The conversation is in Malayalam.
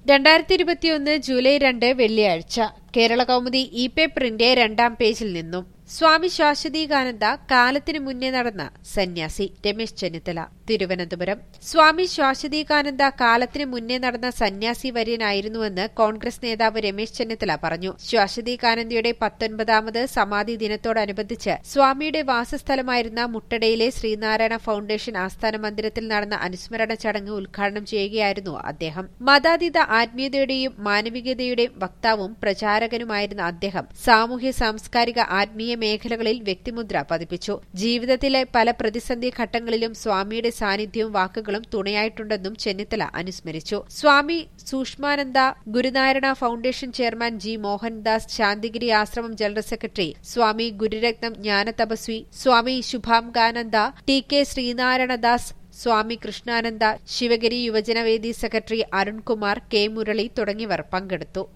രണ്ടായിരത്തി ഇരുപത്തിയൊന്ന് ജൂലൈ രണ്ട് വെള്ളിയാഴ്ച കേരള കൗമുദി ഇ പേപ്പറിന്റെ രണ്ടാം പേജിൽ നിന്നും സ്വാമി ശാശ്വതീകാനന്ദ കാലത്തിനു മുന്നേ നടന്ന സന്യാസി രമേശ് ചെന്നിത്തല തിരുവനന്തപുരം സ്വാമി ശാശ്വതീകാനന്ദ കാലത്തിനു മുന്നേ നടന്ന സന്യാസി വര്യനായിരുന്നുവെന്ന് കോൺഗ്രസ് നേതാവ് രമേശ് ചെന്നിത്തല പറഞ്ഞു ശാശ്വതീകാനന്ദയുടെ പത്തൊൻപതാമത് സമാധി ദിനത്തോടനുബന്ധിച്ച് സ്വാമിയുടെ വാസസ്ഥലമായിരുന്ന മുട്ടടയിലെ ശ്രീനാരായണ ഫൌണ്ടേഷൻ ആസ്ഥാന മന്ദിരത്തിൽ നടന്ന അനുസ്മരണ ചടങ്ങ് ഉദ്ഘാടനം ചെയ്യുകയായിരുന്നു അദ്ദേഹം മതാതീത ആത്മീയതയുടെയും മാനവികതയുടെയും വക്താവും പ്രചാരകനുമായിരുന്ന അദ്ദേഹം സാമൂഹ്യ സാംസ്കാരിക ആത്മീയ മേഖലകളിൽ വ്യക്തിമുദ്ര പതിപ്പിച്ചു ജീവിതത്തിലെ പല പ്രതിസന്ധി ഘട്ടങ്ങളിലും സ്വാമിയുടെ സാന്നിധ്യവും വാക്കുകളും തുണയായിട്ടുണ്ടെന്നും ചെന്നിത്തല അനുസ്മരിച്ചു Swami Sukshmananda Gurunarayana foundation chairman G Mohandas Santhigiri ആശ്രമം general secretary Swami Gururatnam Jnanathapaswi Swami Subhangananda T K Sreenarayanadas Swami Krishnananda Sivagiri യുവജനവേദി സെക്രട്ടറി അരുൺകുമാർ കെ മുരളി തുടങ്ങിയവർ പങ്കെടുത്തു